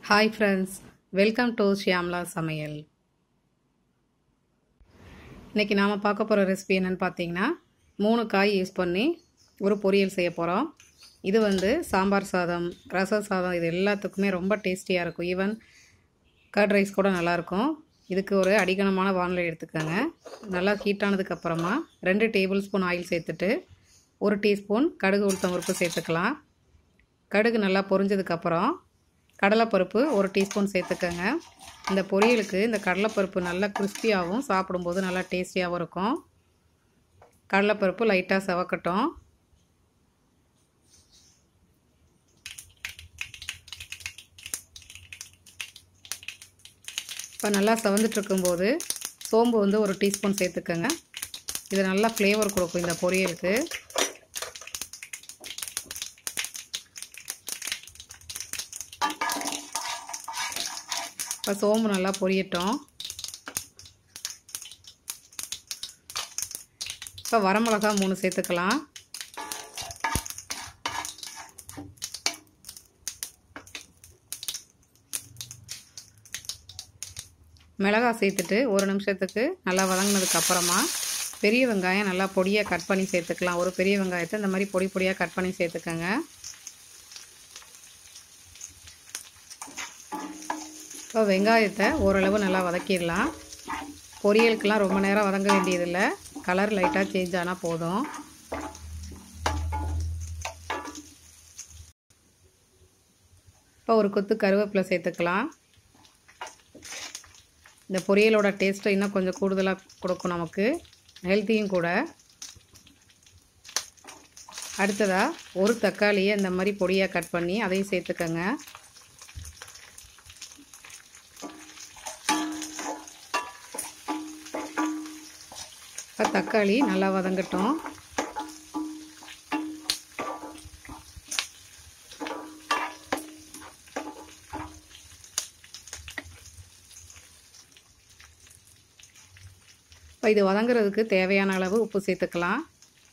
hi friends welcome to Shyamala சமையல் இன்றைக்கி நாம் பார்க்க போகிற ரெசிபி என்னென்னு பார்த்தீங்கன்னா மூணு காய் யூஸ் பண்ணி ஒரு பொரியல் செய்ய போகிறோம் இது வந்து சாம்பார் சாதம் ரச சாதம் இது எல்லாத்துக்குமே ரொம்ப டேஸ்டியாக இருக்கும் ஈவன் கர்ட் ரைஸ் கூட நல்லாயிருக்கும் இதுக்கு ஒரு அடிகனமான வானிலை எடுத்துக்கோங்க நல்லா ஹீட் ஆனதுக்கப்புறமா ரெண்டு டேபிள் ஸ்பூன் ஆயில் சேர்த்துட்டு ஒரு டீஸ்பூன் கடுகு உளுத்தம் பருப்பு சேர்த்துக்கலாம் கடுகு நல்லா பொரிஞ்சதுக்கப்புறம் கடலைப்பருப்பு ஒரு டீஸ்பூன் சேர்த்துக்கோங்க இந்த பொரியலுக்கு இந்த கடலைப்பருப்பு நல்லா கிறிஸ்பியாகவும் சாப்பிடும்போது நல்லா டேஸ்டியாகவும் இருக்கும் கடலைப்பருப்பு லைட்டாக செவக்கட்டும் இப்போ நல்லா செவந்துட்டு இருக்கும்போது சோம்பு வந்து ஒரு டீஸ்பூன் சேர்த்துக்கோங்க இது நல்லா ஃப்ளேவர் கொடுக்கும் இந்த பொரியலுக்கு இப்போ சோம்பு நல்லா பொரியட்டும் இப்போ வரமிளகா மூணு சேர்த்துக்கலாம் மிளகா சேர்த்துட்டு ஒரு நிமிஷத்துக்கு நல்லா வதங்கினதுக்கு அப்புறமா பெரிய வெங்காயம் நல்லா பொடியாக கட் பண்ணி சேர்த்துக்கலாம் ஒரு பெரிய வெங்காயத்தை இந்த மாதிரி பொடி பொடியாக கட் பண்ணி சேர்த்துக்கோங்க இப்போ வெங்காயத்தை ஓரளவு நல்லா வதக்கிடலாம் பொரியலுக்கெலாம் ரொம்ப நேரம் வதங்க வேண்டியதில்லை கலர் லைட்டாக சேஞ்ச் ஆனால் போதும் இப்போ ஒரு கொத்து கருவேப்பிலை சேர்த்துக்கலாம் இந்த பொரியலோட டேஸ்ட்டை இன்னும் கொஞ்சம் கூடுதலாக கொடுக்கும் நமக்கு ஹெல்த்தியும் கூட அடுத்ததாக ஒரு தக்காளியை இந்த மாதிரி பொடியாக கட் பண்ணி அதையும் சேர்த்துக்கோங்க இப்போ தக்காளி நல்லா வதங்கட்டும் இப்போ இது வதங்குறதுக்கு தேவையான அளவு உப்பு சேர்த்துக்கலாம்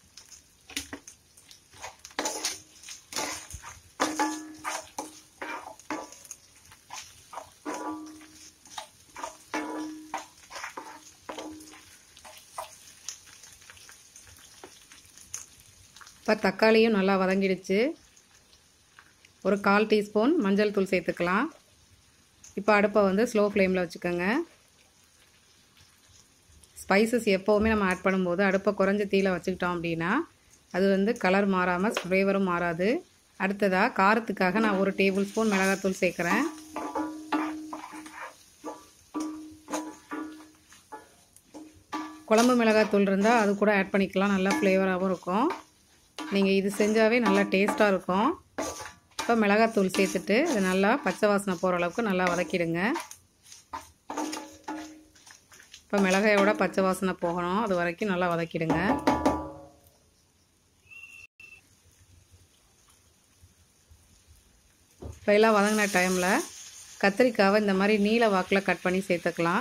இப்போ தக்காளியும் நல்லா வதங்கிடுச்சு ஒரு கால் டீஸ்பூன் மஞ்சள் தூள் சேர்த்துக்கலாம் இப்போ அடுப்பை வந்து ஸ்லோ ஃப்ளேமில் வச்சுக்கோங்க ஸ்பைசஸ் எப்போவுமே நம்ம ஆட் பண்ணும்போது அடுப்பை குறைஞ்ச தீயில் வச்சுக்கிட்டோம் அப்படின்னா அது வந்து கலர் மாறாமல் ஃப்ளேவரும் மாறாது அடுத்ததாக காரத்துக்காக நான் ஒரு டேபிள் ஸ்பூன் மிளகாத்தூள் சேர்க்குறேன் குழம்பு மிளகாத்தூள் இருந்தால் அது கூட ஆட் பண்ணிக்கலாம் நல்லா ஃப்ளேவராகவும் இருக்கும் நீங்கள் இது செஞ்சாவே நல்லா டேஸ்ட்டாக இருக்கும் இப்போ மிளகாத்தூள் சேர்த்துட்டு இது நல்லா பச்சை வாசனை போகிற அளவுக்கு நல்லா வதக்கிடுங்க இப்போ மிளகாயோட பச்சை வாசனை போகணும் அது வரைக்கும் நல்லா வதக்கிடுங்க இப்போ எல்லாம் வதங்கின டைமில் கத்திரிக்காவை இந்த மாதிரி நீல வாக்கில் கட் பண்ணி சேர்த்துக்கலாம்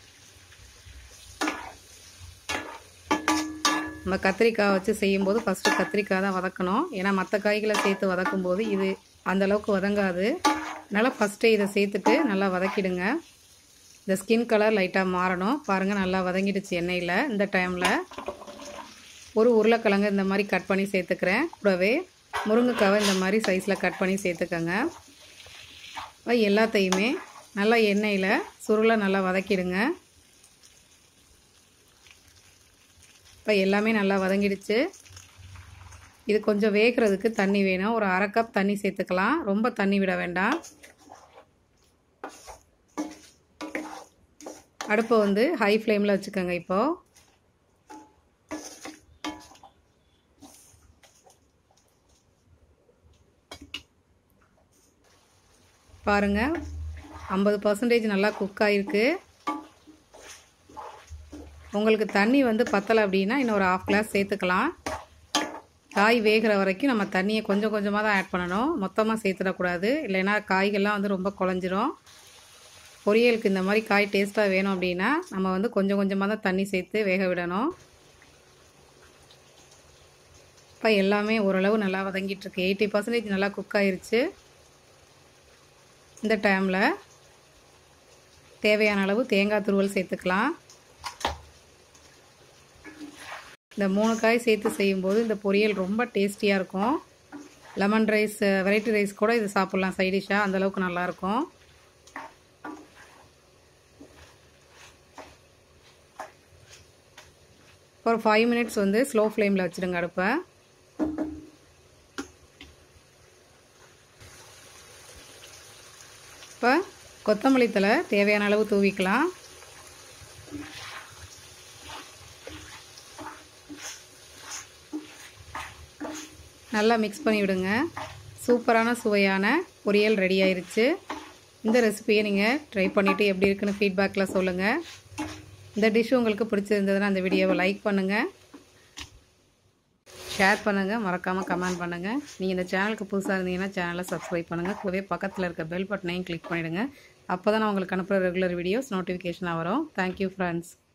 நம்ம கத்திரிக்காய் வச்சு செய்யும்போது ஃபஸ்ட்டு கத்திரிக்காய் தான் வதக்கணும் ஏன்னா மற்ற காய்களை சேர்த்து வதக்கும்போது இது அந்தளவுக்கு வதங்காது அதனால் ஃபஸ்ட்டு இதை சேர்த்துட்டு நல்லா வதக்கிடுங்க இந்த ஸ்கின் கலர் லைட்டாக மாறணும் பாருங்கள் நல்லா வதங்கிடுச்சு எண்ணெயில் இந்த டைமில் ஒரு உருளைக்கிழங்கு இந்த மாதிரி கட் பண்ணி சேர்த்துக்கிறேன் கூடவே முருங்கைக்காவை இந்த மாதிரி சைஸில் கட் பண்ணி சேர்த்துக்கோங்க எல்லாத்தையுமே நல்லா எண்ணெயில் சுருளை நல்லா வதக்கிடுங்க இப்போ எல்லாமே நல்லா வதங்கிடுச்சு இது கொஞ்சம் வேகிறதுக்கு தண்ணி வேணும் ஒரு அரை கப் தண்ணி சேர்த்துக்கலாம் ரொம்ப தண்ணி விட வேண்டாம் அடுப்பை வந்து ஹை ஃப்ளேமில் வச்சுக்கோங்க இப்போது பாருங்கள் ஐம்பது பர்சன்டேஜ் நல்லா குக் ஆகிருக்கு உங்களுக்கு தண்ணி வந்து பத்தலை அப்படின்னா இன்னும் ஒரு ஆஃப் கிளாஸ் சேர்த்துக்கலாம் காய் வேகிற வரைக்கும் நம்ம தண்ணியை கொஞ்சம் கொஞ்சமாக தான் ஆட் பண்ணணும் மொத்தமாக சேர்த்துடக்கூடாது இல்லைன்னா காய்கள்லாம் வந்து ரொம்ப குழஞ்சிரும் பொரியலுக்கு இந்த மாதிரி காய் டேஸ்ட்டாக வேணும் அப்படின்னா நம்ம வந்து கொஞ்சம் கொஞ்சமாக தான் தண்ணி சேர்த்து வேக விடணும் இப்போ எல்லாமே ஓரளவு நல்லா வதங்கிட்டுருக்கு எயிட்டி பர்சன்டேஜ் நல்லா குக் ஆயிருச்சு இந்த டைமில் தேவையான அளவு தேங்காய் துருவல் சேர்த்துக்கலாம் இந்த மூணு காய் சேர்த்து செய்யும்போது இந்த பொரியல் ரொம்ப டேஸ்டியாக இருக்கும் லெமன் ரைஸ் வெரைட்டி ரைஸ் கூட இது சாப்பிட்லாம் சைடிஷாக அந்தளவுக்கு நல்லாயிருக்கும் ஒரு ஃபைவ் மினிட்ஸ் வந்து ஸ்லோ ஃப்ளேமில் வச்சுடுங்க அடுப்பை இப்போ கொத்தமல்லி தலை தேவையான அளவு தூவிக்கலாம் நல்லா மிக்ஸ் பண்ணி விடுங்க சூப்பரான சுவையான பொரியல் ரெடி ஆயிருச்சு இந்த ரெசிபியை நீங்கள் ட்ரை பண்ணிவிட்டு எப்படி இருக்குன்னு ஃபீட்பேக்கில் சொல்லுங்கள் இந்த டிஷ் உங்களுக்கு பிடிச்சிருந்ததுன்னா அந்த வீடியோவை லைக் பண்ணுங்கள் ஷேர் பண்ணுங்கள் மறக்காமல் கமெண்ட் பண்ணுங்கள் நீங்கள் இந்த சேனலுக்கு புதுசாக இருந்தீங்கன்னா சேனலை சப்ஸ்கிரைப் பண்ணுங்கள் கூடவே பக்கத்தில் இருக்க பெல் பட்டனையும் கிளிக் பண்ணிவிடுங்க அப்போ தான் நான் உங்களுக்கு அனுப்புகிற ரெகுலர் வீடியோஸ் நோட்டிஃபிகேஷனாக வரும் தேங்க்யூ ஃப்ரெண்ட்ஸ்